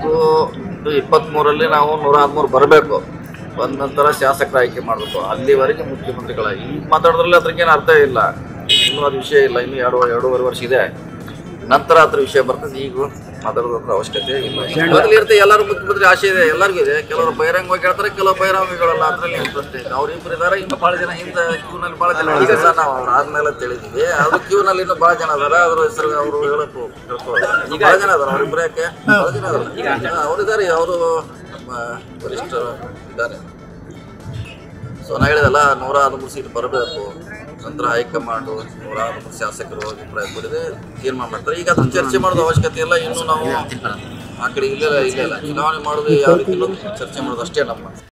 ಹತ್ತೊಂಬತ್ತು ಇಪ್ಪತ್ತ್ಮೂರಲ್ಲಿ ನಾವು ನೂರ ಹದಿಮೂರು ಬರಬೇಕು ಬಂದ ನಂತರ ಶಾಸಕರ ಆಯ್ಕೆ ಮಾಡಬೇಕು ಅಲ್ಲಿವರೆಗೆ ಮುಖ್ಯಮಂತ್ರಿಗಳ ಈಗ ಮಾತಾಡೋದ್ರಲ್ಲಿ ಅದ್ರಕ್ಕೇನು ಅರ್ಥ ಇಲ್ಲ ಇನ್ನೂ ಅದು ವಿಷಯ ಇಲ್ಲ ಇನ್ನೂ ಎರಡು ಎರಡೂವರೆ ವರ್ಷ ಇದೆ ನಂತರ ಅದ್ರ ವಿಷಯ ಬರ್ತದೆ ಈಗ ಮಾತಾಡೋದ್ರ ಅವಶ್ಯಕತೆ ಇಲ್ಲ ಮೊದಲು ಇರುತ್ತೆ ಎಲ್ಲರೂ ಮುಖ್ಯಮಂತ್ರಿ ಆಸೆ ಇದೆ ಎಲ್ಲರಿಗೂ ಇದೆ ಕೆಲವರು ಬಹಿರಂಗವಾಗಿ ಹೇಳ್ತಾರೆ ಕೆಲವು ಬಹಿರಂಗಗಳಲ್ಲ ಅದ್ರಲ್ಲಿ ಏನು ಪ್ರಶ್ನೆ ಇಲ್ಲ ಅವ್ರು ಇಬ್ಬರು ಇದಾರೆ ಇನ್ನು ಭಾಳ ಜನ ಹಿಂದೆ ಕ್ಯೂನಲ್ಲಿ ಭಾಳ ಜನ ಈಗ ಸಹ ನಾವು ಅವ್ರು ಆದ್ಮೇಲೆ ತಿಳಿದೀವಿ ಅದು ಕ್ಯೂನಲ್ಲಿ ಇನ್ನೂ ಭಾಳ ಜನ ಅದಾರ ಅದ್ರ ಹೆಸರು ಅವರು ಹೇಳಕ್ಕೂ ಹೇಳ್ಕೊಳ್ಳೋದು ಭಾಳ ಜನ ಅದಾರ ಅವ್ರಿಬ್ರು ಯಾಕೆ ಭಾಳ ಜನ ಅದಾರ ಅವರಿದ್ದಾರೆ ಅವರು ನಮ್ಮ ವರಿಷ್ಠರು ಇದ್ದಾರೆ ಸೊ ನಾ ಹೇಳಿದಲ್ಲ ನೂರ ಹದಿಮೂರು ಸೀಟ್ ಬರಬೇಕು ನಂತರ ಹೈಕಮಾಂಡು ನೂರ ಹದಿಮೂರು ಶಾಸಕರು ಅಭಿಪ್ರಾಯ ಪಡೆದು ತೀರ್ಮಾನ ಮಾಡ್ತಾರೆ ಈಗ ಅದನ್ನ ಚರ್ಚೆ ಮಾಡೋದು ಅವಶ್ಯಕತೆ ಇಲ್ಲ ಇನ್ನು ನಾವು ಆ ಕಡೆ ಇಲ್ಲೇ ಇಲ್ಲ ಇಲ್ಲೇ ಇಲ್ಲ ಚುನಾವಣೆ ಮಾಡೋದು ಯಾವ ರೀತಿ ಚರ್ಚೆ ಮಾಡೋದು ಅಷ್ಟೇ ನಮ್ಮ